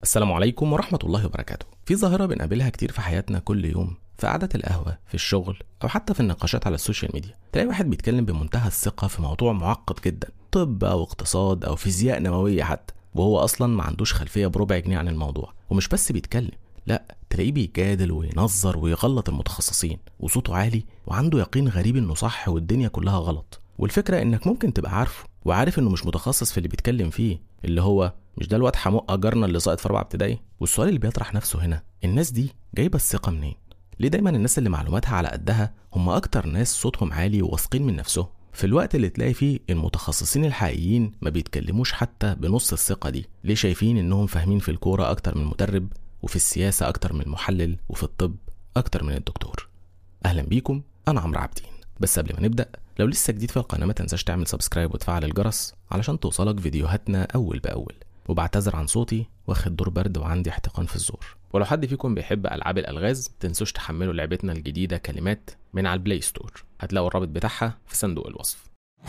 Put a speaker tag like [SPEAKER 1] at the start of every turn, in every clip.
[SPEAKER 1] السلام عليكم ورحمة الله وبركاته في ظاهرة بنقابلها كتير في حياتنا كل يوم في قعدة القهوة في الشغل أو حتى في النقاشات على السوشيال ميديا تلاقي واحد بيتكلم بمنتهى الثقة في موضوع معقد جدا طب أو اقتصاد أو فيزياء نووية حتى وهو أصلا ما عندوش خلفية بربع جنيه عن الموضوع ومش بس بيتكلم لا تلاقيه بيجادل وينظر ويغلط المتخصصين وصوته عالي وعنده يقين غريب انه صح والدنيا كلها غلط والفكرة انك ممكن تبقى عارفه وعارف انه مش متخصص في اللي بيتكلم فيه اللي هو مش ده الواد حموق جارنا اللي ساقط في رابعه ابتدائي والسؤال اللي بيطرح نفسه هنا الناس دي جايبه الثقه منين ليه دايما الناس اللي معلوماتها على قدها هم اكتر ناس صوتهم عالي وواثقين من نفسهم في الوقت اللي تلاقي فيه المتخصصين الحقيقيين ما بيتكلموش حتى بنص الثقه دي ليه شايفين انهم فاهمين في الكوره اكتر من المدرب وفي السياسه اكتر من المحلل وفي الطب اكتر من الدكتور اهلا بيكم انا عمرو عابدين بس قبل ما نبدا لو لسه جديد في القناه ما تنساش تعمل سبسكرايب وتفعل الجرس علشان توصلك فيديوهاتنا اول باول وبعتذر عن صوتي واخد دور برد وعندي احتقان في الزور ولو حد فيكم بيحب العاب الالغاز تنسوش تحملوا لعبتنا الجديده كلمات من على البلاي ستور هتلاقوا الرابط بتاعها في صندوق الوصف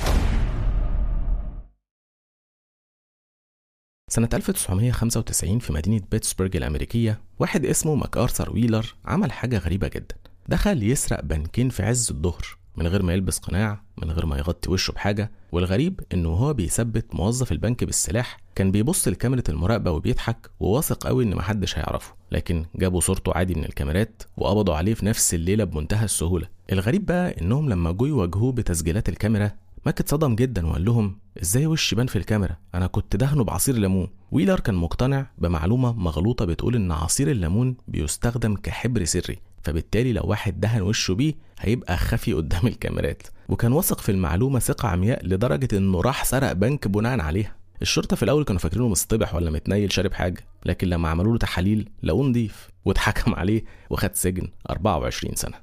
[SPEAKER 1] سنة 1995 في مدينة بيتسبرج الأمريكية واحد اسمه ماكارثر ويلر عمل حاجة غريبة جدا دخل يسرق بنكين في عز الظهر من غير ما يلبس قناع من غير ما يغطي وشه بحاجة والغريب انه هو بيثبت موظف البنك بالسلاح كان بيبص لكاميرا المراقبة وبيضحك وواثق قوي ان محدش هيعرفه لكن جابوا صورته عادي من الكاميرات وقبضوا عليه في نفس الليلة بمنتهى السهولة الغريب بقى انهم لما جو يواجهوه بتسجيلات الكاميرا ماك اتصدم جدا وقال لهم ازاي وشي بان في الكاميرا انا كنت دهنه بعصير ليمون ويلر كان مقتنع بمعلومه مغلوطه بتقول ان عصير الليمون بيستخدم كحبر سري فبالتالي لو واحد دهن وشه بيه هيبقى خفي قدام الكاميرات وكان واثق في المعلومه ثقه عمياء لدرجه انه راح سرق بنك بناء عليها الشرطة في الأول كانوا فاكرينه مصطبح ولا متنيل شارب حاجة لكن لما عملوا له تحاليل لقوه نضيف واتحكم عليه وخد سجن 24 سنة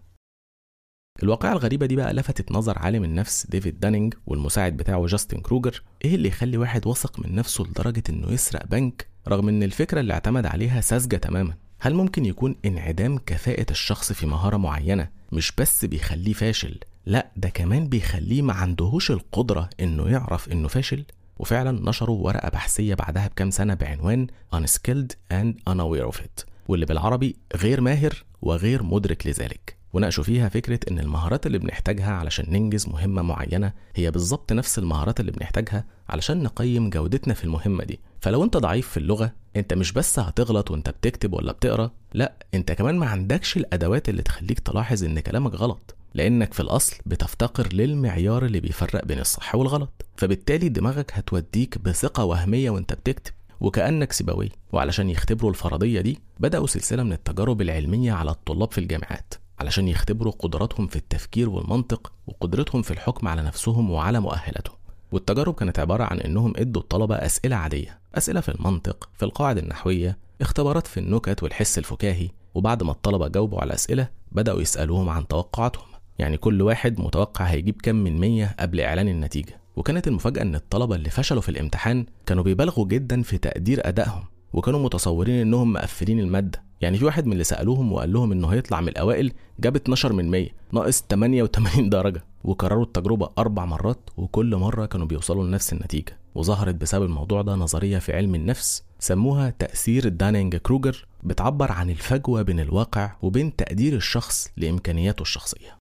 [SPEAKER 1] الواقعة الغريبة دي بقى لفتت نظر عالم النفس ديفيد دانينج والمساعد بتاعه جاستن كروجر ايه اللي يخلي واحد واثق من نفسه لدرجة انه يسرق بنك رغم ان الفكرة اللي اعتمد عليها ساذجة تماما هل ممكن يكون انعدام كفاءة الشخص في مهارة معينة مش بس بيخليه فاشل لا ده كمان بيخليه ما عندهوش القدرة انه يعرف انه فاشل وفعلا نشروا ورقة بحثية بعدها بكام سنة بعنوان Unskilled and Unaware of it واللي بالعربي غير ماهر وغير مدرك لذلك وناقشوا فيها فكرة إن المهارات اللي بنحتاجها علشان ننجز مهمة معينة هي بالظبط نفس المهارات اللي بنحتاجها علشان نقيم جودتنا في المهمة دي فلو أنت ضعيف في اللغة أنت مش بس هتغلط وأنت بتكتب ولا بتقرا لا أنت كمان ما عندكش الأدوات اللي تخليك تلاحظ إن كلامك غلط لأنك في الأصل بتفتقر للمعيار اللي بيفرق بين الصح والغلط فبالتالي دماغك هتوديك بثقة وهمية وأنت بتكتب وكأنك سيبويه وعلشان يختبروا الفرضية دي بدأوا سلسلة من التجارب العلمية على الطلاب في الجامعات علشان يختبروا قدراتهم في التفكير والمنطق وقدرتهم في الحكم على نفسهم وعلى مؤهلاتهم والتجارب كانت عبارة عن إنهم إدوا الطلبة أسئلة عادية أسئلة في المنطق في القواعد النحوية اختبارات في النكت والحس الفكاهي وبعد ما الطلبة جاوبوا على الأسئلة بدأوا يسألوهم عن توقعاتهم يعني كل واحد متوقع هيجيب كم من مية قبل إعلان النتيجة وكانت المفاجأة إن الطلبة اللي فشلوا في الامتحان كانوا بيبالغوا جدا في تقدير أدائهم وكانوا متصورين إنهم مقفلين المادة يعني في واحد من اللي سالوهم وقال لهم انه هيطلع من الاوائل جاب 12 من 100 ناقص 88 درجه وكرروا التجربه اربع مرات وكل مره كانوا بيوصلوا لنفس النتيجه وظهرت بسبب الموضوع ده نظريه في علم النفس سموها تاثير دانينج كروجر بتعبر عن الفجوه بين الواقع وبين تقدير الشخص لامكانياته الشخصيه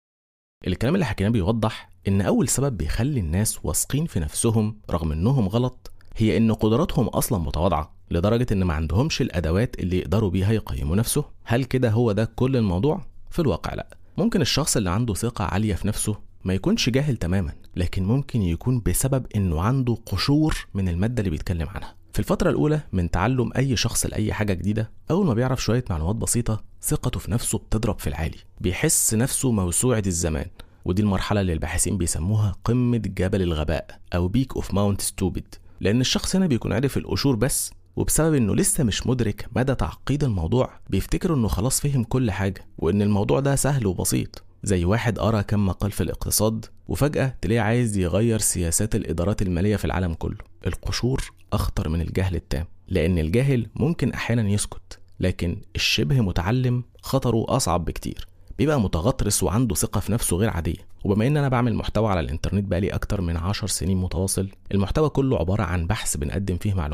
[SPEAKER 1] الكلام اللي حكيناه بيوضح ان اول سبب بيخلي الناس واثقين في نفسهم رغم انهم غلط هي ان قدراتهم اصلا متواضعه لدرجه ان ما عندهمش الادوات اللي يقدروا بيها يقيموا نفسه هل كده هو ده كل الموضوع في الواقع لا ممكن الشخص اللي عنده ثقه عاليه في نفسه ما يكونش جاهل تماما لكن ممكن يكون بسبب انه عنده قشور من الماده اللي بيتكلم عنها في الفترة الأولى من تعلم أي شخص لأي حاجة جديدة أول ما بيعرف شوية معلومات بسيطة ثقته في نفسه بتضرب في العالي بيحس نفسه موسوعة الزمان ودي المرحلة اللي الباحثين بيسموها قمة جبل الغباء أو بيك أوف ماونت ستوبد لأن الشخص هنا بيكون عارف القشور بس وبسبب انه لسه مش مدرك مدى تعقيد الموضوع بيفتكر انه خلاص فهم كل حاجه وان الموضوع ده سهل وبسيط زي واحد قرا كم مقال في الاقتصاد وفجاه تلاقيه عايز يغير سياسات الادارات الماليه في العالم كله القشور اخطر من الجهل التام لان الجاهل ممكن احيانا يسكت لكن الشبه متعلم خطره اصعب بكتير بيبقى متغطرس وعنده ثقة في نفسه غير عادية وبما ان انا بعمل محتوى على الانترنت بقالي اكتر من عشر سنين متواصل المحتوى كله عبارة عن بحث بنقدم فيه معلومات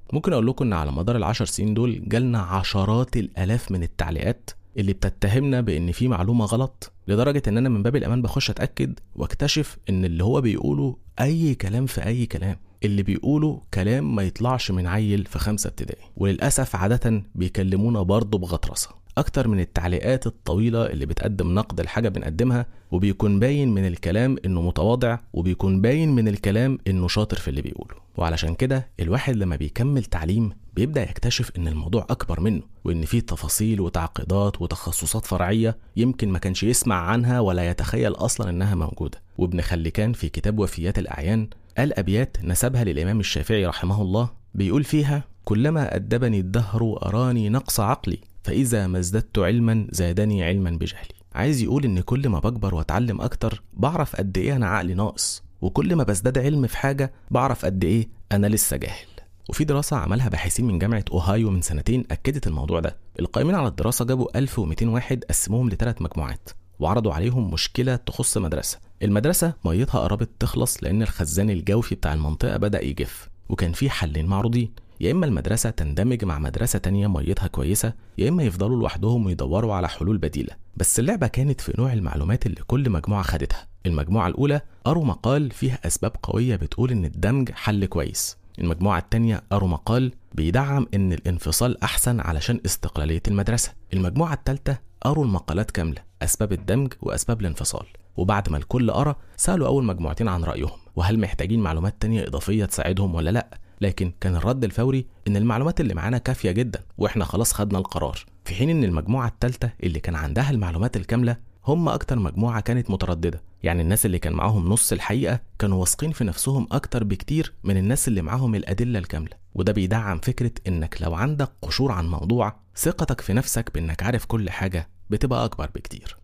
[SPEAKER 1] ممكن اقول لكم ان على مدار العشر سنين دول جالنا عشرات الالاف من التعليقات اللي بتتهمنا بان في معلومه غلط لدرجه ان انا من باب الامان بخش اتاكد واكتشف ان اللي هو بيقوله اي كلام في اي كلام اللي بيقوله كلام ما يطلعش من عيل في خمسة ابتدائي وللأسف عادة بيكلمونا برضه بغطرسة أكتر من التعليقات الطويلة اللي بتقدم نقد لحاجة بنقدمها وبيكون باين من الكلام إنه متواضع وبيكون باين من الكلام إنه شاطر في اللي بيقوله وعلشان كده الواحد لما بيكمل تعليم بيبدأ يكتشف إن الموضوع أكبر منه وإن فيه تفاصيل وتعقيدات وتخصصات فرعية يمكن ما كانش يسمع عنها ولا يتخيل أصلا إنها موجودة وابن خلكان في كتاب وفيات الأعيان قال أبيات نسبها للإمام الشافعي رحمه الله بيقول فيها كلما أدبني الدهر أراني نقص عقلي فإذا ما ازددت علما زادني علما بجهلي عايز يقول إن كل ما بكبر وأتعلم أكتر بعرف قد إيه أنا عقلي ناقص وكل ما بزداد علم في حاجة بعرف قد إيه أنا لسه جاهل وفي دراسة عملها باحثين من جامعة أوهايو من سنتين أكدت الموضوع ده القائمين على الدراسة جابوا 1200 واحد قسموهم لثلاث مجموعات وعرضوا عليهم مشكلة تخص مدرسة المدرسة ميتها قربت تخلص لأن الخزان الجوفي بتاع المنطقة بدأ يجف وكان في حلين معروضين يا إما المدرسة تندمج مع مدرسة تانية ميتها كويسة يا إما يفضلوا لوحدهم ويدوروا على حلول بديلة بس اللعبة كانت في نوع المعلومات اللي كل مجموعة خدتها المجموعة الأولى قروا مقال فيها أسباب قوية بتقول إن الدمج حل كويس المجموعة التانية قروا مقال بيدعم إن الانفصال أحسن علشان استقلالية المدرسة المجموعة التالتة قروا المقالات كاملة أسباب الدمج وأسباب الانفصال وبعد ما الكل قرا سألوا أول مجموعتين عن رأيهم وهل محتاجين معلومات تانية إضافية تساعدهم ولا لأ لكن كان الرد الفوري إن المعلومات اللي معانا كافية جدا وإحنا خلاص خدنا القرار في حين إن المجموعة التالتة اللي كان عندها المعلومات الكاملة هم أكتر مجموعة كانت مترددة يعني الناس اللي كان معاهم نص الحقيقة كانوا واثقين في نفسهم أكتر بكتير من الناس اللي معاهم الأدلة الكاملة وده بيدعم فكرة إنك لو عندك قشور عن موضوع ثقتك في نفسك بإنك عارف كل حاجة بتبقى أكبر بكتير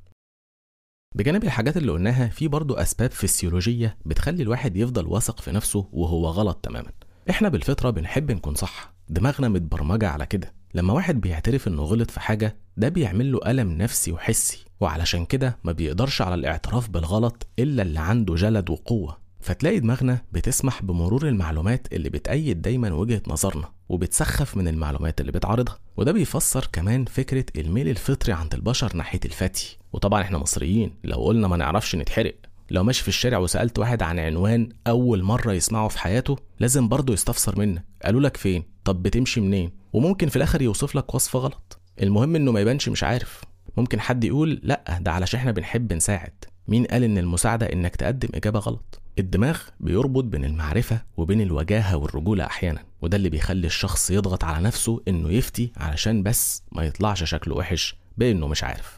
[SPEAKER 1] بجانب الحاجات اللي قلناها في برضه أسباب فسيولوجية بتخلي الواحد يفضل واثق في نفسه وهو غلط تماما احنا بالفطرة بنحب نكون صح دماغنا متبرمجة على كده لما واحد بيعترف انه غلط في حاجة ده بيعمل له ألم نفسي وحسي وعلشان كده ما بيقدرش على الاعتراف بالغلط إلا اللي عنده جلد وقوة فتلاقي دماغنا بتسمح بمرور المعلومات اللي بتأيد دايما وجهة نظرنا وبتسخف من المعلومات اللي بتعارضها وده بيفسر كمان فكرة الميل الفطري عند البشر ناحية الفتي وطبعا احنا مصريين لو قلنا ما نعرفش نتحرق لو ماشي في الشارع وسألت واحد عن عنوان أول مرة يسمعه في حياته لازم برضه يستفسر منك قالوا لك فين طب بتمشي منين وممكن في الآخر يوصف لك وصف غلط المهم إنه ما يبانش مش عارف ممكن حد يقول لأ ده علشان احنا بنحب نساعد مين قال إن المساعدة إنك تقدم إجابة غلط الدماغ بيربط بين المعرفة وبين الوجاهة والرجولة أحيانا وده اللي بيخلي الشخص يضغط على نفسه إنه يفتي علشان بس ما يطلعش شكله وحش بإنه مش عارف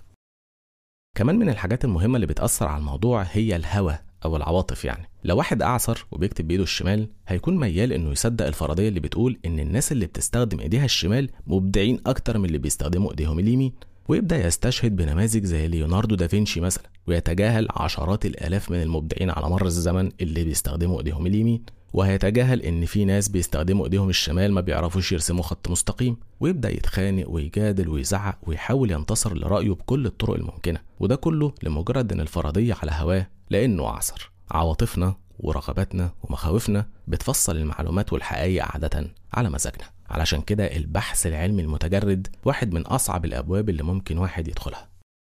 [SPEAKER 1] كمان من الحاجات المهمة اللي بتأثر على الموضوع هي الهوى أو العواطف يعني لو واحد أعصر وبيكتب بإيده الشمال هيكون ميال إنه يصدق الفرضية اللي بتقول إن الناس اللي بتستخدم إيديها الشمال مبدعين أكتر من اللي بيستخدموا إيديهم اليمين ويبدأ يستشهد بنماذج زي ليوناردو دافنشي مثلا ويتجاهل عشرات الآلاف من المبدعين على مر الزمن اللي بيستخدموا إيديهم اليمين وهيتجاهل ان في ناس بيستخدموا ايديهم الشمال ما بيعرفوش يرسموا خط مستقيم ويبدا يتخانق ويجادل ويزعق ويحاول ينتصر لرايه بكل الطرق الممكنه وده كله لمجرد ان الفرضيه على هواه لانه اعصر عواطفنا ورغباتنا ومخاوفنا بتفصل المعلومات والحقائق عاده على مزاجنا علشان كده البحث العلمي المتجرد واحد من اصعب الابواب اللي ممكن واحد يدخلها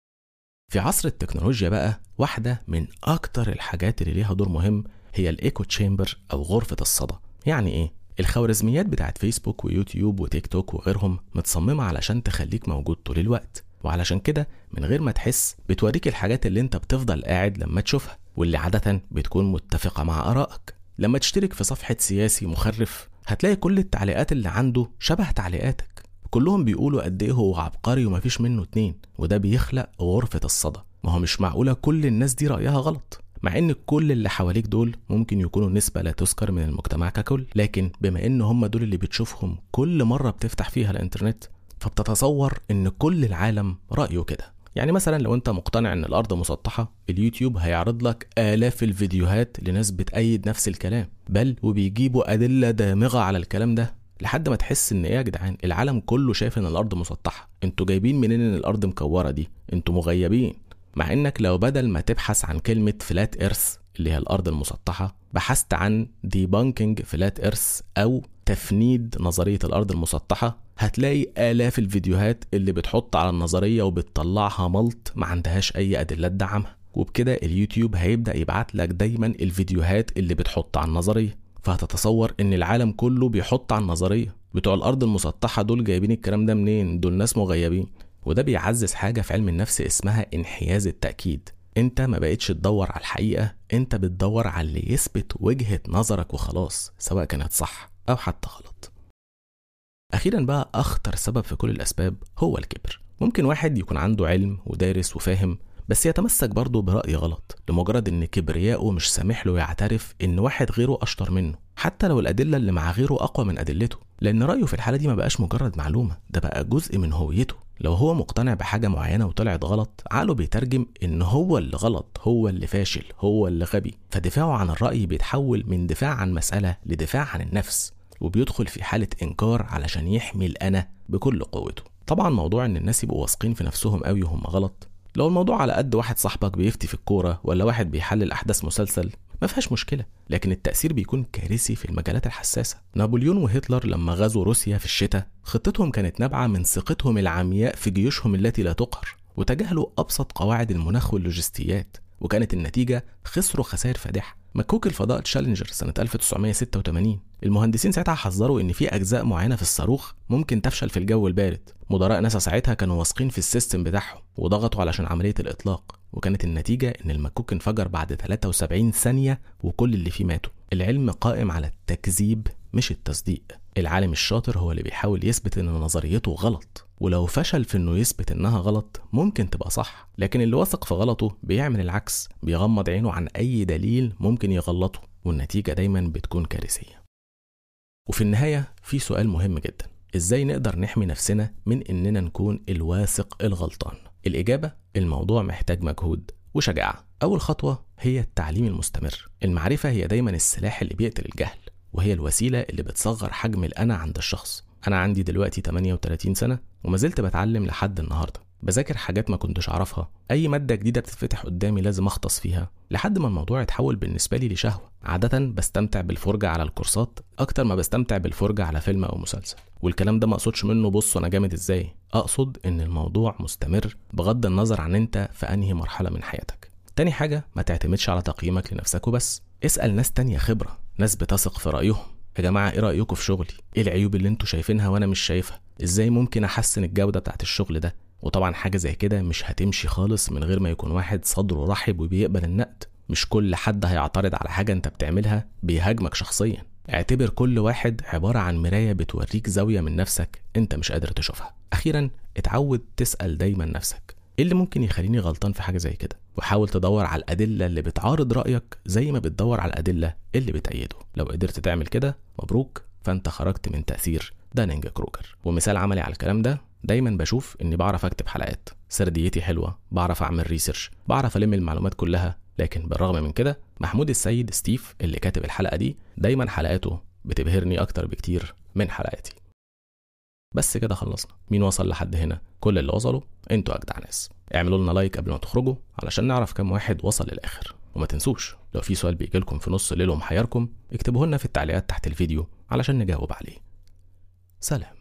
[SPEAKER 1] في عصر التكنولوجيا بقى واحدة من أكتر الحاجات اللي ليها دور مهم هي الايكو تشامبر او غرفه الصدى يعني ايه الخوارزميات بتاعت فيسبوك ويوتيوب وتيك توك وغيرهم متصممه علشان تخليك موجود طول الوقت وعلشان كده من غير ما تحس بتوريك الحاجات اللي انت بتفضل قاعد لما تشوفها واللي عاده بتكون متفقه مع ارائك لما تشترك في صفحه سياسي مخرف هتلاقي كل التعليقات اللي عنده شبه تعليقاتك كلهم بيقولوا قد ايه هو عبقري ومفيش منه اتنين وده بيخلق غرفه الصدى ما هو مش معقوله كل الناس دي رايها غلط مع ان كل اللي حواليك دول ممكن يكونوا نسبة لا تذكر من المجتمع ككل لكن بما ان هم دول اللي بتشوفهم كل مرة بتفتح فيها الانترنت فبتتصور ان كل العالم رأيه كده يعني مثلا لو انت مقتنع ان الارض مسطحة اليوتيوب هيعرض لك الاف الفيديوهات لناس بتأيد نفس الكلام بل وبيجيبوا ادلة دامغة على الكلام ده لحد ما تحس ان ايه يا جدعان العالم كله شايف ان الارض مسطحة انتوا جايبين منين ان الارض مكورة دي انتوا مغيبين مع انك لو بدل ما تبحث عن كلمة فلات ايرث اللي هي الارض المسطحة بحثت عن ديبانكينج فلات ايرث او تفنيد نظرية الأرض المسطحة هتلاقي آلاف الفيديوهات اللي بتحط على النظرية وبتطلعها ملط ما عندهاش أي أدلة تدعمها وبكده اليوتيوب هيبدأ يبعت لك دايما الفيديوهات اللي بتحط على النظرية فهتتصور ان العالم كله بيحط على النظرية بتوع الأرض المسطحة دول جايبين الكلام ده منين دول ناس مغيبين وده بيعزز حاجة في علم النفس اسمها انحياز التأكيد انت ما بقتش تدور على الحقيقة انت بتدور على اللي يثبت وجهة نظرك وخلاص سواء كانت صح او حتى غلط اخيرا بقى اخطر سبب في كل الاسباب هو الكبر ممكن واحد يكون عنده علم ودارس وفاهم بس يتمسك برضه برأي غلط لمجرد ان كبرياءه مش سامح له يعترف ان واحد غيره اشطر منه حتى لو الادله اللي مع غيره اقوى من ادلته لان رايه في الحاله دي ما بقاش مجرد معلومه ده بقى جزء من هويته لو هو مقتنع بحاجه معينه وطلعت غلط عقله بيترجم ان هو اللي غلط هو اللي فاشل هو اللي غبي فدفاعه عن الراي بيتحول من دفاع عن مساله لدفاع عن النفس وبيدخل في حاله انكار علشان يحمي الانا بكل قوته طبعا موضوع ان الناس يبقوا واثقين في نفسهم قوي وهم غلط لو الموضوع على قد واحد صاحبك بيفتي في الكوره ولا واحد بيحلل احداث مسلسل ما فيهاش مشكله لكن التاثير بيكون كارثي في المجالات الحساسه نابليون وهتلر لما غزوا روسيا في الشتاء خطتهم كانت نابعه من ثقتهم العمياء في جيوشهم التي لا تقهر وتجاهلوا ابسط قواعد المناخ واللوجستيات وكانت النتيجه خسروا خسائر فادحه مكوك الفضاء تشالنجر سنة 1986 المهندسين ساعتها حذروا إن في أجزاء معينة في الصاروخ ممكن تفشل في الجو البارد مدراء ناسا ساعتها كانوا واثقين في السيستم بتاعهم وضغطوا علشان عملية الإطلاق وكانت النتيجة إن المكوك انفجر بعد 73 ثانية وكل اللي فيه ماتوا العلم قائم على التكذيب مش التصديق العالم الشاطر هو اللي بيحاول يثبت ان نظريته غلط ولو فشل في انه يثبت انها غلط ممكن تبقى صح لكن اللي واثق في غلطه بيعمل العكس بيغمض عينه عن اي دليل ممكن يغلطه والنتيجة دايما بتكون كارثية وفي النهاية في سؤال مهم جدا ازاي نقدر نحمي نفسنا من اننا نكون الواثق الغلطان الإجابة الموضوع محتاج مجهود وشجاعة أول خطوة هي التعليم المستمر المعرفة هي دايما السلاح اللي بيقتل الجهل وهي الوسيلة اللي بتصغر حجم الأنا عند الشخص أنا عندي دلوقتي 38 سنة وما زلت بتعلم لحد النهاردة بذاكر حاجات ما كنتش أعرفها أي مادة جديدة بتتفتح قدامي لازم أختص فيها لحد ما الموضوع يتحول بالنسبة لي لشهوة عادة بستمتع بالفرجة على الكورسات أكتر ما بستمتع بالفرجة على فيلم أو مسلسل والكلام ده ما أقصدش منه بص أنا جامد إزاي أقصد إن الموضوع مستمر بغض النظر عن أنت في أنهي مرحلة من حياتك تاني حاجة ما تعتمدش على تقييمك لنفسك وبس اسأل ناس تانية خبرة ناس بتثق في رأيهم يا جماعة ايه رأيكم في شغلي؟ ايه العيوب اللي انتوا شايفينها وانا مش شايفها؟ ازاي ممكن احسن الجودة بتاعت الشغل ده؟ وطبعا حاجة زي كده مش هتمشي خالص من غير ما يكون واحد صدره رحب وبيقبل النقد مش كل حد هيعترض على حاجة انت بتعملها بيهاجمك شخصيا اعتبر كل واحد عبارة عن مراية بتوريك زاوية من نفسك انت مش قادر تشوفها اخيرا اتعود تسأل دايما نفسك ايه اللي ممكن يخليني غلطان في حاجة زي كده وحاول تدور على الأدلة اللي بتعارض رأيك زي ما بتدور على الأدلة اللي بتأيده لو قدرت تعمل كده مبروك فأنت خرجت من تأثير دانينج كروجر ومثال عملي على الكلام ده دايما بشوف اني بعرف اكتب حلقات سرديتي حلوه بعرف اعمل ريسيرش بعرف الم المعلومات كلها لكن بالرغم من كده محمود السيد ستيف اللي كاتب الحلقه دي دايما حلقاته بتبهرني اكتر بكتير من حلقاتي بس كده خلصنا مين وصل لحد هنا كل اللي وصلوا انتوا اجدع ناس اعملوا لنا لايك قبل ما تخرجوا علشان نعرف كم واحد وصل للاخر وما تنسوش لو في سؤال بيجيلكم في نص الليل ومحيركم اكتبوه لنا في التعليقات تحت الفيديو علشان نجاوب عليه سلام